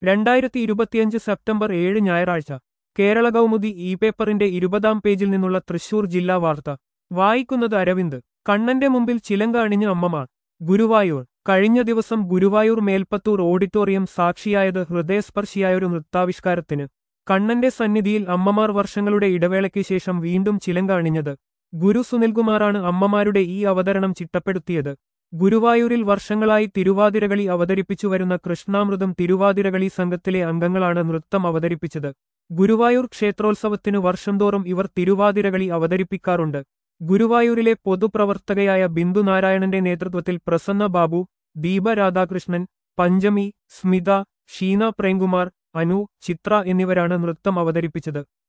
രണ്ടായിരത്തി ഇരുപത്തിയഞ്ച് സെപ്റ്റംബർ ഏഴ് ഞായറാഴ്ച കേരള കൗമുദി ഇ പേപ്പറിന്റെ ഇരുപതാം പേജിൽ നിന്നുള്ള തൃശൂർ ജില്ലാ വാർത്ത വായിക്കുന്നത് അരവിന്ദ് കണ്ണന്റെ മുമ്പിൽ ചിലങ്ക അണിഞ്ഞ അമ്മമാർ ഗുരുവായൂർ കഴിഞ്ഞ ദിവസം ഗുരുവായൂർ മേൽപ്പത്തൂർ ഓഡിറ്റോറിയം സാക്ഷിയായത് ഹൃദയസ്പർശിയായൊരു നൃത്താവിഷ്കാരത്തിന് കണ്ണന്റെ സന്നിധിയിൽ അമ്മമാർ വർഷങ്ങളുടെ ഇടവേളയ്ക്ക് ശേഷം വീണ്ടും ചിലങ്ക അണിഞ്ഞത് ഗുരു സുനിൽകുമാറാണ് അമ്മമാരുടെ ഈ അവതരണം ചിട്ടപ്പെടുത്തിയത് ഗുരുവായൂരിൽ വർഷങ്ങളായി തിരുവാതിരകളി അവതരിപ്പിച്ചു വരുന്ന കൃഷ്ണാമൃതം തിരുവാതിരകളി സംഘത്തിലെ അംഗങ്ങളാണ് നൃത്തം അവതരിപ്പിച്ചത് ഗുരുവായൂർ ക്ഷേത്രോത്സവത്തിനു വർഷം തോറും ഇവർ തിരുവാതിരകളി അവതരിപ്പിക്കാറുണ്ട് ഗുരുവായൂരിലെ പൊതുപ്രവർത്തകയായ ബിന്ദു നാരായണന്റെ നേതൃത്വത്തിൽ പ്രസന്ന ബാബു ദീപ രാധാകൃഷ്ണൻ പഞ്ചമി സ്മിത ഷീന പ്രേംകുമാർ അനു ചിത്ര എന്നിവരാണ് നൃത്തം അവതരിപ്പിച്ചത്